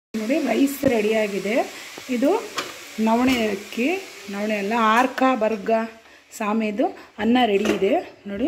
ನೋಡಿ ರೈಸ್ ರೆಡಿಯಾಗಿದೆ ಇದು ನವಣೆ ಅಕ್ಕಿ ನವಣೆ ಅಲ್ಲ ಆರ್ಕ ಬರ್ಗ ಸಾಮೆದು ಅನ್ನ ರೆಡಿ ಇದೆ ನೋಡಿ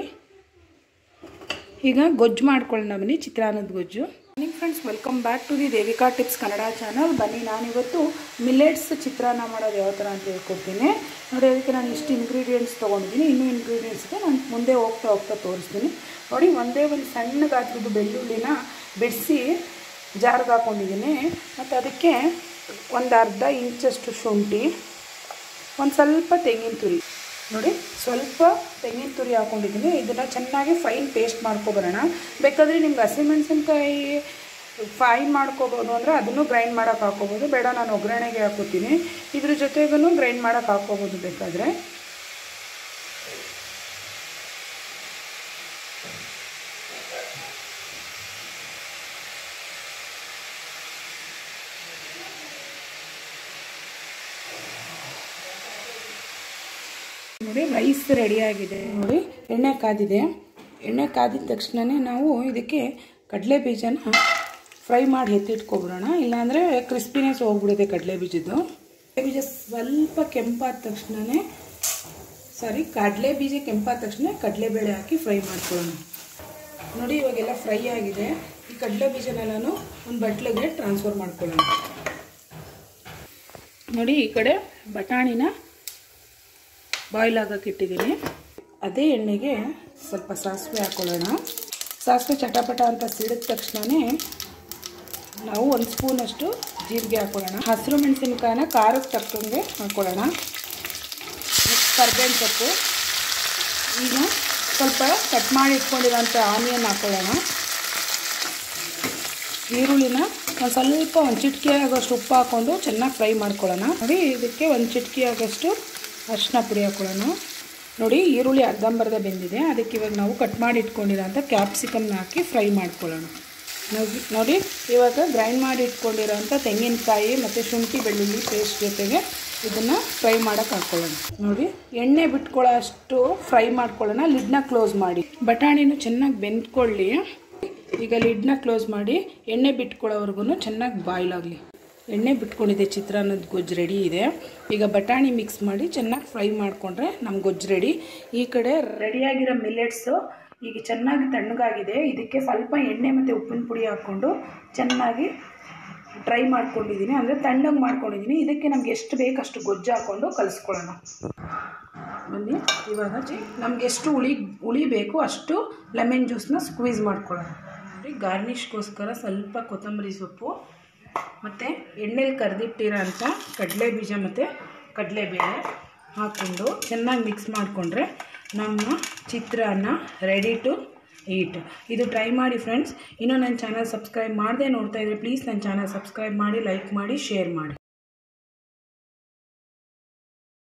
ಈಗ ಗೊಜ್ಜು ಮಾಡ್ಕೊಳ್ಳೋಣ ಬನ್ನಿ ಚಿತ್ರಾನ್ನದ ಗೊಜ್ಜು ನಿಮ್ಮ friends welcome back to the Devika tips Kannada channel ಬನ್ನಿ ನಾನಿವತ್ತು ಮಿಲೆಟ್ಸ್ ಚಿತ್ರಾನ್ನ ಮಾಡೋದು ಯಾವ ಥರ ಅಂತ ಹೇಳ್ಕೊಡ್ತೀನಿ ನೋಡಿ ಅದಕ್ಕೆ ನಾನು ಇಷ್ಟು ಇಂಗ್ರೀಡಿಯೆಂಟ್ಸ್ ತೊಗೊಂಡಿದ್ದೀನಿ ಇನ್ನೂ ಇಂಗ್ರೀಡಿಯೆಂಟ್ಸ್ಗೆ ನಾನು ಮುಂದೆ ಹೋಗ್ತಾ ಹೋಗ್ತಾ ತೋರಿಸ್ತೀನಿ ನೋಡಿ ಒಂದೇ ಒಂದು ಸಣ್ಣ ಗಾತ್ರದ ಬೆಳ್ಳುಳ್ಳಿನ ಬಿಡಿಸಿ ಜಾರ್ಗೆ ಹಾಕ್ಕೊಂಡಿದ್ದೀನಿ ಮತ್ತು ಅದಕ್ಕೆ ಒಂದು ಅರ್ಧ ಇಂಚಷ್ಟು ಶುಂಠಿ ಒಂದು ಸ್ವಲ್ಪ ತೆಂಗಿನ ತುರಿ ನೋಡಿ ಸ್ವಲ್ಪ ತೆಂಗಿನ ತುರಿ ಹಾಕ್ಕೊಂಡಿದ್ದೀನಿ ಇದನ್ನು ಚೆನ್ನಾಗಿ ಫೈನ್ ಪೇಸ್ಟ್ ಮಾಡ್ಕೊಬರೋಣ ಬೇಕಾದರೆ ನಿಮ್ಗೆ ಹಸಿಮೆಣಸಿನ್ಕಾಯಿ ಫೈನ್ ಮಾಡ್ಕೋಬೋದು ಅಂದರೆ ಅದನ್ನು ಗ್ರೈಂಡ್ ಮಾಡೋಕೆ ಹಾಕ್ಕೋಬೋದು ಬೇಡ ನಾನು ಒಗ್ಗರಣೆಗೆ ಹಾಕೋತೀನಿ ಇದ್ರ ಜೊತೆಗೂ ಗ್ರೈಂಡ್ ಮಾಡೋಕೆ ಹಾಕ್ಕೋಬೋದು ಬೇಕಾದರೆ ನೋಡಿ ರೈಸ್ ರೆಡಿಯಾಗಿದೆ ನೋಡಿ ಎಣ್ಣೆ ಕಾದಿದೆ ಎಣ್ಣೆ ಕಾದಿದ ತಕ್ಷಣವೇ ನಾವು ಇದಕ್ಕೆ ಕಡಲೆ ಬೀಜನ ಫ್ರೈ ಮಾಡಿ ಎತ್ತಿಟ್ಕೊಬಿಡೋಣ ಇಲ್ಲಾಂದರೆ ಕ್ರಿಸ್ಪಿನೆಸ್ ಹೋಗ್ಬಿಡುತ್ತೆ ಕಡಲೆ ಬೀಜದ್ದು ಕಡಲೆ ಬೀಜ ಸ್ವಲ್ಪ ಕೆಂಪಾದ ತಕ್ಷಣವೇ ಸಾರಿ ಕಡಲೆ ಬೀಜ ಕೆಂಪಾದ ತಕ್ಷಣ ಕಡಲೆಬೇಳೆ ಹಾಕಿ ಫ್ರೈ ಮಾಡ್ಕೊಳ್ಳೋಣ ನೋಡಿ ಇವಾಗೆಲ್ಲ ಫ್ರೈ ಆಗಿದೆ ಈ ಕಡಲೆ ಬೀಜನೆಲ್ಲನೂ ಒಂದು ಬಟ್ಲಿಗೆ ಟ್ರಾನ್ಸ್ಫರ್ ಮಾಡ್ಕೊಳ್ಳೋಣ ನೋಡಿ ಈ ಕಡೆ ಬಟಾಣಿನ ಬಾಯ್ಲ್ ಆಗೋಕೆ ಇಟ್ಟಿದ್ದೀನಿ ಅದೇ ಎಣ್ಣೆಗೆ ಸ್ವಲ್ಪ ಸಾಸಿವೆ ಹಾಕ್ಕೊಳ್ಳೋಣ ಸಾಸಿವೆ ಚಟಪಟ ಅಂತ ಸಿಡಿದ ತಕ್ಷಣವೇ ನಾವು ಒಂದು ಸ್ಪೂನಷ್ಟು ಜೀರಿಗೆ ಹಾಕ್ಕೊಳ್ಳೋಣ ಹಸಿರು ಮೆಣಸಿನ್ಕಾಯಿನ ಖಾರಕ್ಕೆ ತಕ್ಕಂಗೆ ಹಾಕ್ಕೊಳ್ಳೋಣ ಕರ್ಬೇವಿನ ಸೊಪ್ಪು ಈಗ ಸ್ವಲ್ಪ ಕಟ್ ಮಾಡಿ ಇಟ್ಕೊಂಡಿರೋಂಥ ಆನಿಯನ್ ಹಾಕ್ಕೊಳ್ಳೋಣ ಈರುಳ್ಳಿನ ಒಂದು ಸ್ವಲ್ಪ ಒಂದು ಚಿಟಿಕೆ ಆಗೋಷ್ಟು ಉಪ್ಪು ಹಾಕ್ಕೊಂಡು ಚೆನ್ನಾಗಿ ಫ್ರೈ ಮಾಡ್ಕೊಳ್ಳೋಣ ನೋಡಿ ಇದಕ್ಕೆ ಒಂದು ಚಿಟಿಕೆ ಆಗೋಷ್ಟು ಅರಿಶಿನ ಪುಡಿ ಹಾಕ್ಕೊಳ್ಳೋಣ ನೋಡಿ ಈರುಳ್ಳಿ ಅರ್ಧಂಬರ್ಧ ಬೆಂದಿದೆ ಅದಕ್ಕೆ ಇವಾಗ ನಾವು ಕಟ್ ಮಾಡಿ ಇಟ್ಕೊಂಡಿರೋಂಥ ಕ್ಯಾಪ್ಸಿಕಮ್ನ ಹಾಕಿ ಫ್ರೈ ಮಾಡ್ಕೊಳ್ಳೋಣ ನೋಡಿ ನೋಡಿ ಇವಾಗ ಗ್ರೈಂಡ್ ಮಾಡಿ ಇಟ್ಕೊಂಡಿರೋಂಥ ತೆಂಗಿನಕಾಯಿ ಮತ್ತು ಶುಂಠಿ ಬೆಳ್ಳುಳ್ಳಿ ಪೇಸ್ಟ್ ಜೊತೆಗೆ ಇದನ್ನು ಫ್ರೈ ಮಾಡೋಕೆ ಹಾಕ್ಕೊಳ್ಳೋಣ ನೋಡಿ ಎಣ್ಣೆ ಬಿಟ್ಕೊಳ್ಳೋ ಅಷ್ಟು ಫ್ರೈ ಮಾಡ್ಕೊಳ್ಳೋಣ ಲಿಡ್ನ ಕ್ಲೋಸ್ ಮಾಡಿ ಬಟಾಣಿನೂ ಚೆನ್ನಾಗಿ ಬೆಂದ್ಕೊಳ್ಳಿ ಈಗ ಲಿಡ್ನ ಕ್ಲೋಸ್ ಮಾಡಿ ಎಣ್ಣೆ ಬಿಟ್ಕೊಳ್ಳೋವರೆಗೂ ಚೆನ್ನಾಗಿ ಬಾಯ್ಲ್ ಆಗಲಿ ಎಣ್ಣೆ ಬಿಟ್ಕೊಂಡಿದೆ ಚಿತ್ರಾನ್ನದ ಗೊಜ್ಜು ರೆಡಿ ಇದೆ ಈಗ ಬಟಾಣಿ ಮಿಕ್ಸ್ ಮಾಡಿ ಚೆನ್ನಾಗಿ ಫ್ರೈ ಮಾಡಿಕೊಂಡ್ರೆ ನಮ್ಮ ಗೊಜ್ಜು ರೆಡಿ ಈ ಕಡೆ ರೆಡಿಯಾಗಿರೋ ಮಿಲೆಟ್ಸು ಈಗ ಚೆನ್ನಾಗಿ ತಣ್ಣಗಾಗಿದೆ ಇದಕ್ಕೆ ಸ್ವಲ್ಪ ಎಣ್ಣೆ ಮತ್ತು ಉಪ್ಪಿನ ಪುಡಿ ಹಾಕ್ಕೊಂಡು ಚೆನ್ನಾಗಿ ಡ್ರೈ ಮಾಡ್ಕೊಂಡಿದ್ದೀನಿ ಅಂದರೆ ತಣ್ಣಗೆ ಮಾಡ್ಕೊಂಡಿದ್ದೀನಿ ಇದಕ್ಕೆ ನಮ್ಗೆ ಎಷ್ಟು ಬೇಕು ಅಷ್ಟು ಗೊಜ್ಜು ಹಾಕ್ಕೊಂಡು ಕಲಿಸ್ಕೊಳ್ಳೋಣ ಬನ್ನಿ ಇವಾಗ ನಮ್ಗೆ ಎಷ್ಟು ಹುಳಿ ಹುಳಿ ಬೇಕು ಅಷ್ಟು ಲೆಮನ್ ಜ್ಯೂಸನ್ನ ಸ್ಕ್ವೀಸ್ ಮಾಡ್ಕೊಳ್ಳೋಣ ನೋಡಿ ಗಾರ್ನಿಷ್ಗೋಸ್ಕರ ಸ್ವಲ್ಪ ಕೊತ್ತಂಬರಿ ಸೊಪ್ಪು ಮತ್ತು ಎಣ್ಣೆಲಿ ಕರೆದಿಟ್ಟಿರೋ ಅಂಥ ಕಡಲೆ ಬೀಜ ಮತ್ತು ಕಡಲೆಬೇಳೆ ಹಾಕ್ಕೊಂಡು ಚೆನ್ನಾಗಿ ಮಿಕ್ಸ್ ಮಾಡಿಕೊಂಡ್ರೆ ನಮ್ಮ ಚಿತ್ರಾನ್ನ ರೆಡಿ ಟು ಈಟ್ ಇದು ಟ್ರೈ ಮಾಡಿ ಫ್ರೆಂಡ್ಸ್ ಇನ್ನೂ ನನ್ನ ಚಾನಲ್ ಸಬ್ಸ್ಕ್ರೈಬ್ ಮಾಡದೆ ನೋಡ್ತಾ ಇದ್ದರೆ ಪ್ಲೀಸ್ ನನ್ನ ಚಾನಲ್ ಸಬ್ಸ್ಕ್ರೈಬ್ ಮಾಡಿ ಲೈಕ್ ಮಾಡಿ ಶೇರ್ ಮಾಡಿ